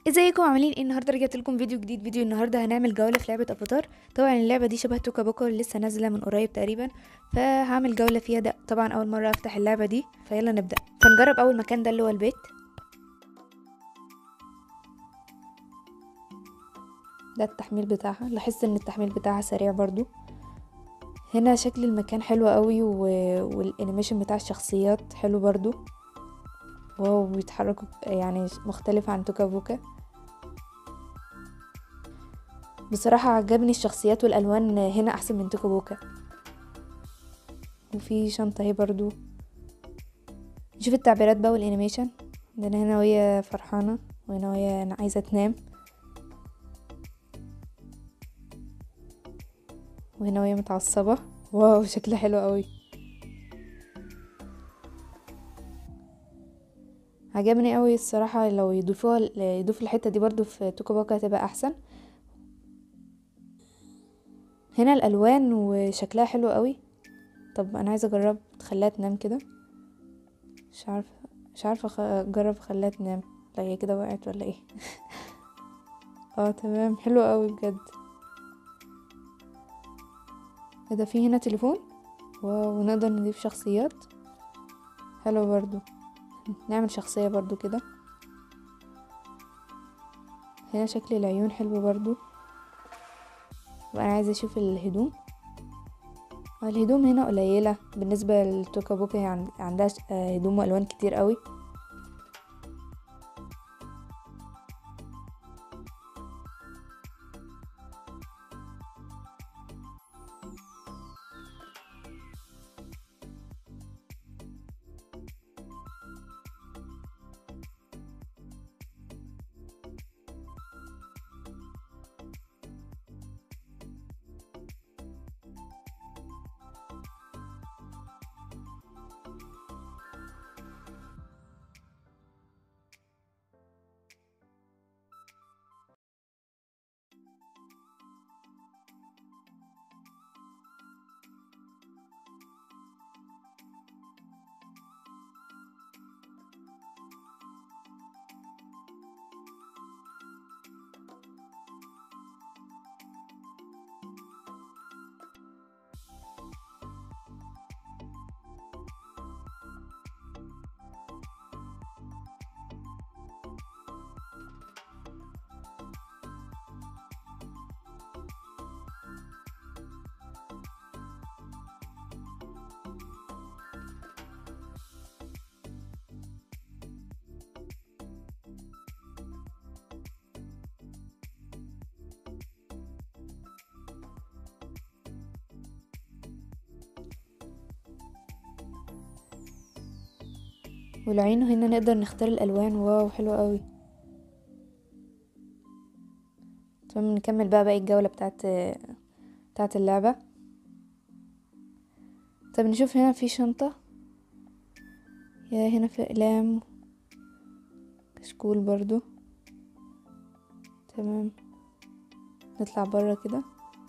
ازيكم عاملين ايه النهارده رجعت لكم فيديو جديد فيديو النهارده هنعمل جوله في لعبه افاتار طبعا اللعبه دي شبه توكا بوكا اللي لسه نازله من قريب تقريبا فهعمل جوله فيها ده طبعا اول مره افتح اللعبه دي فيلا نبدا فنجرب اول مكان ده اللي هو البيت ده التحميل بتاعها لاحظت ان التحميل بتاعها سريع برضو هنا شكل المكان حلو قوي و... والانيميشن بتاع الشخصيات حلو برضو واو بيتحركوا يعني مختلف عن توكا بوكا بصراحة عجبني الشخصيات والألوان هنا أحسن من توكا بوكا وفي شنطة اهي برضو نشوف التعبيرات بقى والانيميشن عندنا هنا وهي فرحانة وهنا وهي عايزة تنام وهنا وهي متعصبة واو شكلها حلو قوي عجبني قوي الصراحة لو يضيفوها يضيفوا الحتة دي برضو في توكا بوكا هتبقى أحسن هنا الالوان وشكلها حلو قوي طب انا عايزه اجرب تخليها تنام كده مش عارفه مش عارفه اجرب اخليها تنام لا هي كده وقعت ولا ايه اه تمام حلو قوي بجد ايه ده في هنا تليفون واو نقدر نضيف شخصيات حلو برضو نعمل شخصيه برضو كده هنا شكل العيون حلو برضو وانا عايزه اشوف الهدوم الهدوم هنا قليله بالنسبه لتوكا بوكا عندها هدوم والوان كتير قوي والعين هنا نقدر نختار الالوان واو حلو قوي تمام نكمل بقى باقي الجوله بتاعت بتاعت اللعبه طب نشوف هنا في شنطه يا هنا في اقلام كشكول برضو تمام نطلع برا كده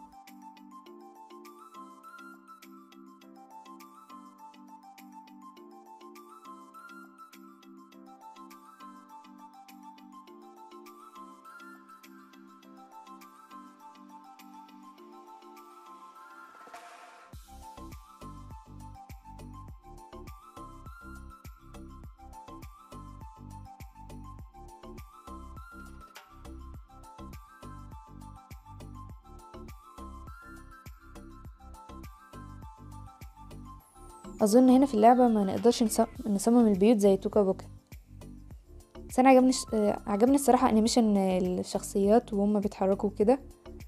اظن هنا في اللعبه ما نقدرش نصمم البيوت زي توكا بوكا بس انا عجبني عجبني الصراحه انيميشن الشخصيات وهم بيتحركوا كده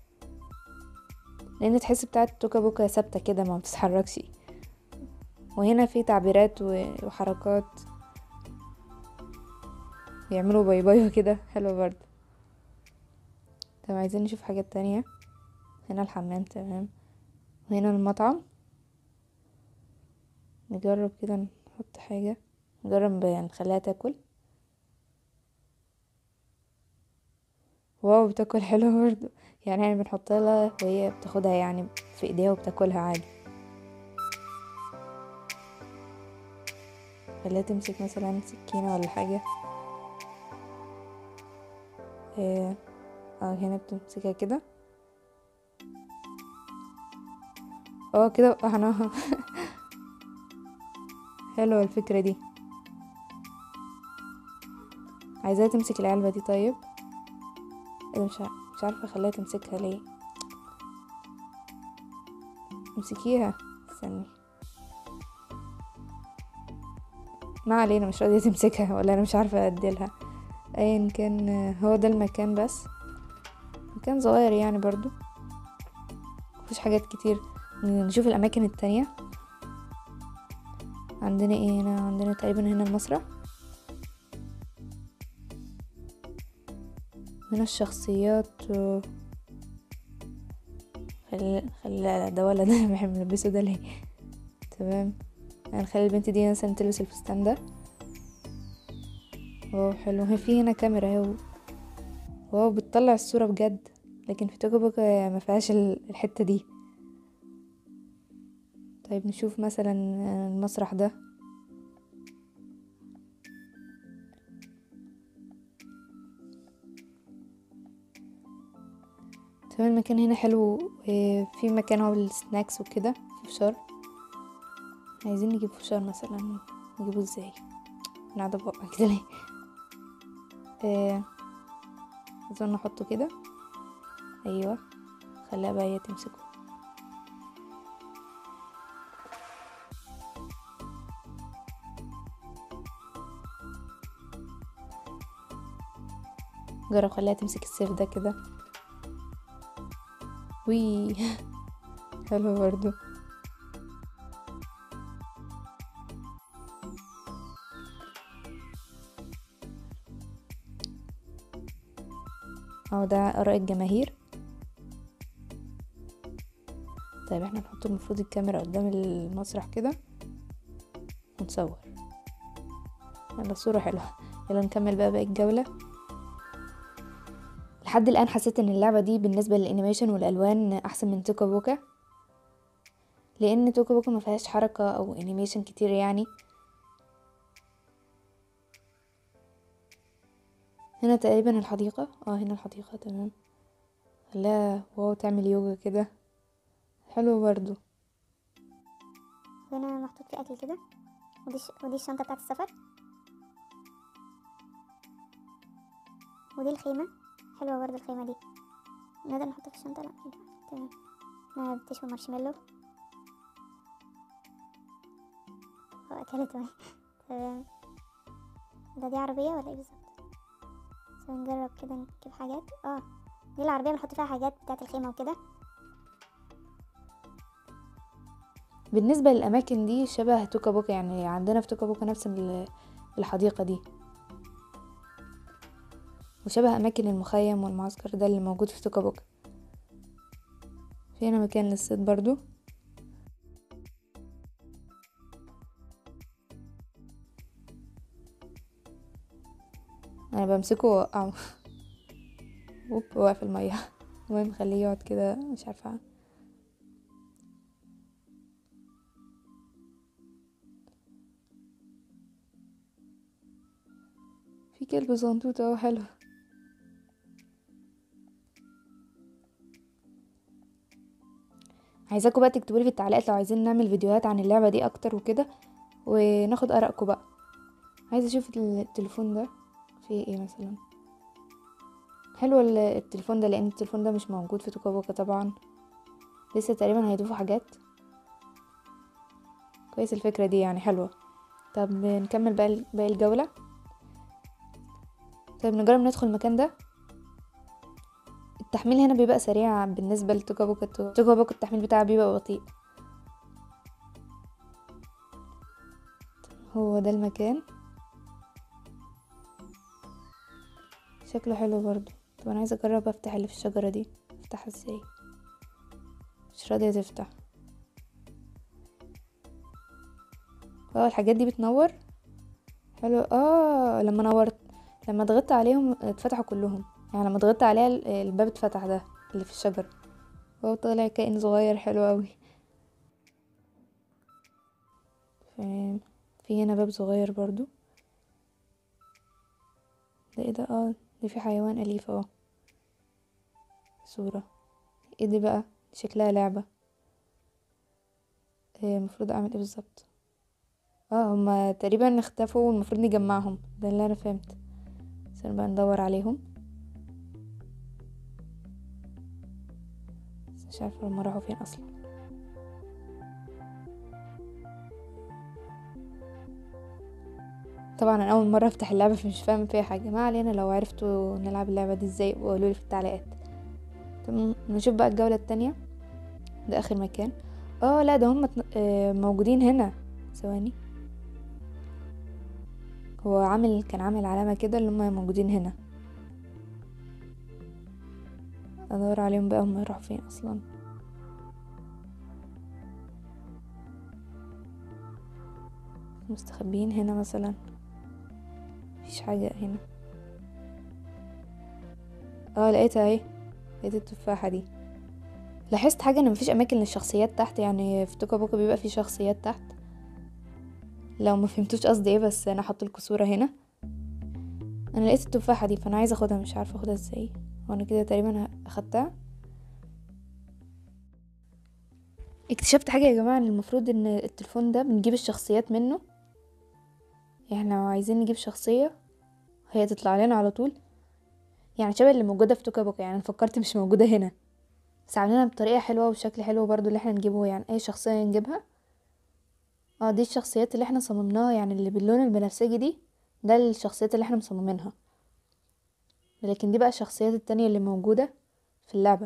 لان تحس بتاعت توكا بوكا ثابته كده ما بتتحركش وهنا في تعبيرات وحركات بيعملوا باي باي كده حلو برضه طب عايزين نشوف حاجات تانية هنا الحمام تمام وهنا المطعم نجرب كده نحط حاجة نجرب نخليها تاكل واو بتاكل حلو برضو يعني يعني بنحط لها وهي بتاخدها يعني في ايديها وبتاكلها عادي خليها تمسك مثلا سكينة ولا حاجة اه آه، هنا بتمسكها كده اه كده وقعناها حلوة الفكرة دي عايزاها تمسك العلبة دي طيب ايه ده مش ع- مش عارفة اخليها تمسكها ليه امسكيها استني ما علينا مش راضية تمسكها ولا انا مش عارفة اديلها ايا كان آه، هو ده المكان بس مكان صغير يعني برضو مفيش حاجات كتير نشوف الاماكن التانية عندنا ايه هنا عندنا تقريبا هنا المسرح هنا الشخصيات و... خلي خلي لا لا ده ولا ده انا بحب نلبسه ده ليه تمام هنخلي البنت دي مثلا تلبس الفستان ده واو حلو هي في هنا كاميرا اهي واو بتطلع الصورة بجد لكن في توكو بوكا ما فيهاش ال- الحتة دي طيب نشوف مثلا المسرح ده تمام المكان هنا حلو آه، في مكان هو السناكس وكده في فشار عايزين نجيب فشار مثلا نجيبه ازاي انا قاعده بقى كده ليه آه، اظن احطه كده ايوه خليها بقى هي تمسكه جرب خليها تمسك السيف ده كده وي حلو برضو اهو ده اراء الجماهير طيب احنا نحط المفروض الكاميرا قدام المسرح كده ونصور يلا صورة حلوة يلا نكمل بقى باقي الجولة لحد الآن حسيت ان اللعبة دي بالنسبة للانيميشن والالوان احسن من توكا بوكا لان توكا بوكا ما فيهاش حركة او انيميشن كتير يعني هنا تقريبا الحديقة اه هنا الحديقة تمام خلاها واو تعمل يوجا كده حلو برضو هنا محطوط فيه اكل كده ودي ش... ودي الشنطه بتاعت السفر ودي الخيمه حلوه برضه الخيمه دي نقدر نحطها في الشنطه لا ينفع. تمام هنا بتشوي مارشميلو واكلته اهي تمام ده دي عربيه ولا ايه بالظبط بس نجرب كده نجيب حاجات اه دي العربيه بنحط فيها حاجات بتاعت الخيمه وكده بالنسبة للأماكن دي شبه توكا بوكا يعني عندنا في توكا بوكا نفس ال- الحديقة دي وشبه أماكن المخيم والمعسكر ده اللي موجود في توكا بوكا في هنا مكان للصيد برضو أنا بمسكه وأوقعه ووب وقع في المية المهم خليه يقعد كده مش عارفة في كلب صندوق اهو حلو عايزاكم بقى تكتبوا لي في التعليقات لو عايزين نعمل فيديوهات عن اللعبة دي اكتر وكده وناخد ارائكم بقى عايزه اشوف التليفون ده فيه ايه مثلا حلو ال- التليفون ده لان التليفون ده مش موجود في توكا بوكا طبعا لسه تقريبا هيضيفوا حاجات كويس الفكرة دي يعني حلوة طب نكمل بقى باقي الجولة طيب نجرب ندخل المكان ده التحميل هنا بيبقى سريع بالنسبة لتوكا بوكا توكا بوكا التحميل بتاعه بيبقى بطيء هو ده المكان شكله حلو برضو طب انا عايزه اجرب افتح اللي في الشجره دي افتحها ازاي مش راضيه تفتح اه الحاجات دي بتنور حلو اه لما نورت لما ضغطت عليهم اتفتحوا كلهم يعني لما ضغطت عليها ال- الباب اتفتح ده اللي في الشجره هو طالع كائن صغير حلو قوي في هنا باب صغير برضو ده ايه ده اه دي في حيوان أليف اهو صورة ايه دي بقى شكلها لعبة إيه المفروض اعمل ايه بالظبط اه هما تقريبا اختفوا والمفروض نجمعهم ده اللي انا فهمت بس بقى ندور عليهم بس مش عارفة هما راحوا فين اصلا طبعا انا اول مره افتح اللعبه فمش فاهم فيها حاجه ما علينا لو عرفتوا نلعب اللعبه دي ازاي وقولوا لي في التعليقات طب نشوف بقى الجوله التانية ده اخر مكان اه لا ده هم موجودين هنا ثواني هو عامل كان عامل علامه كده اللي هم موجودين هنا ادور عليهم بقى هم يروحوا فين اصلا مستخبيين هنا مثلا مفيش حاجة هنا اه لقيتها اهي لقيت التفاحة دي لاحظت حاجة ان مفيش اماكن للشخصيات تحت يعني في توكا بوكا بيبقى في شخصيات تحت لو ما فهمتوش قصدي ايه بس انا حط لكم صورة هنا انا لقيت التفاحة دي فانا عايزة اخدها مش عارفة اخدها ازاي وانا كده تقريبا اخدتها اكتشفت حاجة يا جماعة ان المفروض ان التليفون ده بنجيب الشخصيات منه يعني لو عايزين نجيب شخصية هي تطلع لنا على طول يعني شبه اللي موجودة في توكا بوكا يعني فكرت مش موجودة هنا بس عاملينها بطريقة حلوة وشكل حلو برضو اللي احنا نجيبه يعني اي شخصية نجيبها اه دي الشخصيات اللي احنا صممناها يعني اللي باللون البنفسجي دي ده الشخصيات اللي احنا مصممينها لكن دي بقى الشخصيات التانية اللي موجودة في اللعبة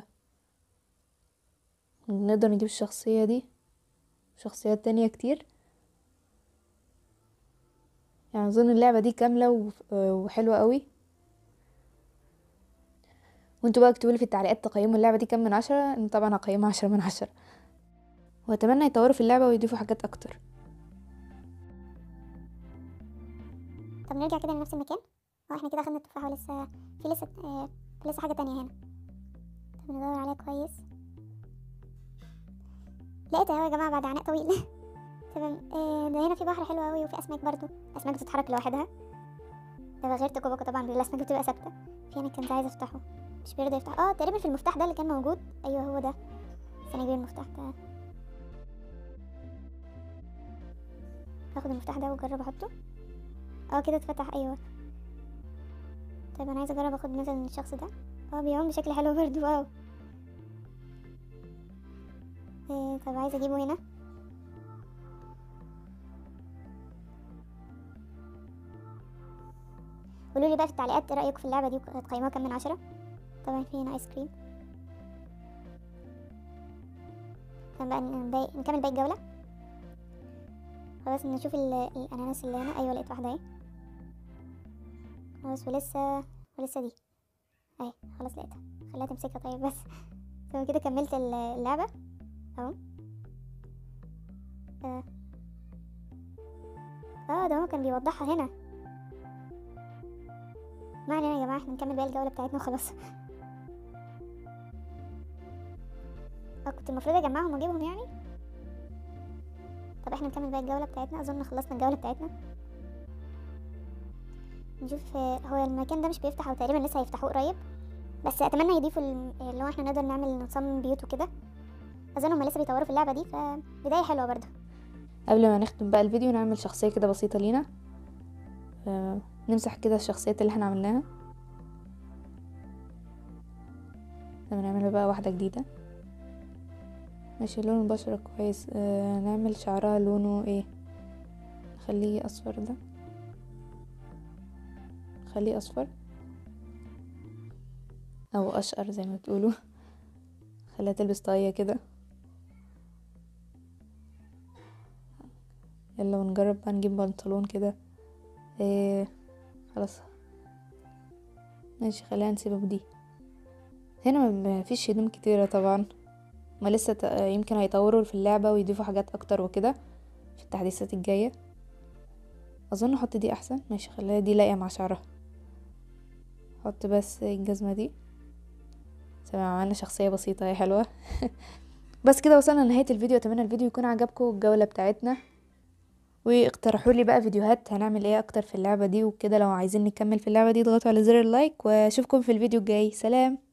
نقدر نجيب الشخصية دي شخصيات تانية كتير يعني اظن اللعبه دي كامله وحلوه قوي وانتوا بقى اكتبوا لي في التعليقات تقيموا اللعبه دي كام من عشرة انا طبعا هقيمها عشرة من عشرة واتمنى يطوروا في اللعبه ويضيفوا حاجات اكتر طب نرجع كده لنفس المكان اه احنا كده خدنا التفاحه ولسه في لسه آه في لسه حاجه تانية هنا طب ندور عليها كويس لقيتها اهو يا جماعه بعد عناء طويل تمام آه ده هنا في بحر حلو قوي وفي اسماك برضو اسماك بتتحرك لوحدها ده غير توكو بوكا طبعا الاسماك بتبقى ثابته في هنا كنت عايزه افتحه مش بيرضى يفتح اه تقريبا في المفتاح ده اللي كان موجود ايوه هو ده بس انا اجيب المفتاح ده هاخد المفتاح ده واجرب احطه اه كده اتفتح ايوه طيب انا عايزه اجرب اخد مثلا من الشخص ده اه بيعوم بشكل حلو برضو واو إيه طب عايزه اجيبه هنا قولوا لي بقى في التعليقات ايه رايكم في اللعبه دي هتقيموها كام من عشرة طبعا في هنا ايس كريم طب بقى نكمل باقي الجوله خلاص نشوف الاناناس اللي هنا ايوه لقيت واحده اهي خلاص ولسه ولسه دي اهي خلاص لقيتها خليها تمسكها طيب بس تمام كده كملت اللعبه اهو اه اه ده هو كان بيوضحها هنا ما علينا يا جماعه احنا نكمل باقي الجوله بتاعتنا وخلاص اه كنت المفروض اجمعهم واجيبهم يعني طب احنا نكمل باقي الجوله بتاعتنا اظن خلصنا الجوله بتاعتنا نشوف هو المكان ده مش بيفتح او تقريبا لسه هيفتحوه قريب بس اتمنى يضيفوا اللي هو احنا نقدر نعمل نصمم بيوت وكده اظن هما لسه بيطوروا في اللعبه دي فبدايه حلوه برضه قبل ما نختم بقى الفيديو نعمل شخصيه كده بسيطه لينا نمسح كده الشخصيات اللي احنا عملناها لما نعمل بقى واحدة جديدة ماشي لون البشرة كويس آه نعمل شعرها لونه ايه نخليه اصفر ده نخليه اصفر او اشقر زي ما بتقولوا خليها تلبس طاقية كده يلا ونجرب بقى نجيب بنطلون كده ايه خلاص ماشي خلينا نسيبه بدي هنا ما فيش هدوم كتيرة طبعا ما لسه ت... يمكن هيطوروا في اللعبة ويضيفوا حاجات اكتر وكده في التحديثات الجاية اظن احط دي احسن ماشي خليها دي لايقة مع شعرها احط بس الجزمة دي تمام عملنا شخصية بسيطة هي حلوة بس كده وصلنا لنهاية الفيديو اتمنى الفيديو يكون عجبكم الجولة بتاعتنا واقترحوا لي بقى فيديوهات هنعمل ايه اكتر في اللعبة دي وكده لو عايزين نكمل في اللعبة دي اضغطوا على زر اللايك واشوفكم في الفيديو الجاي سلام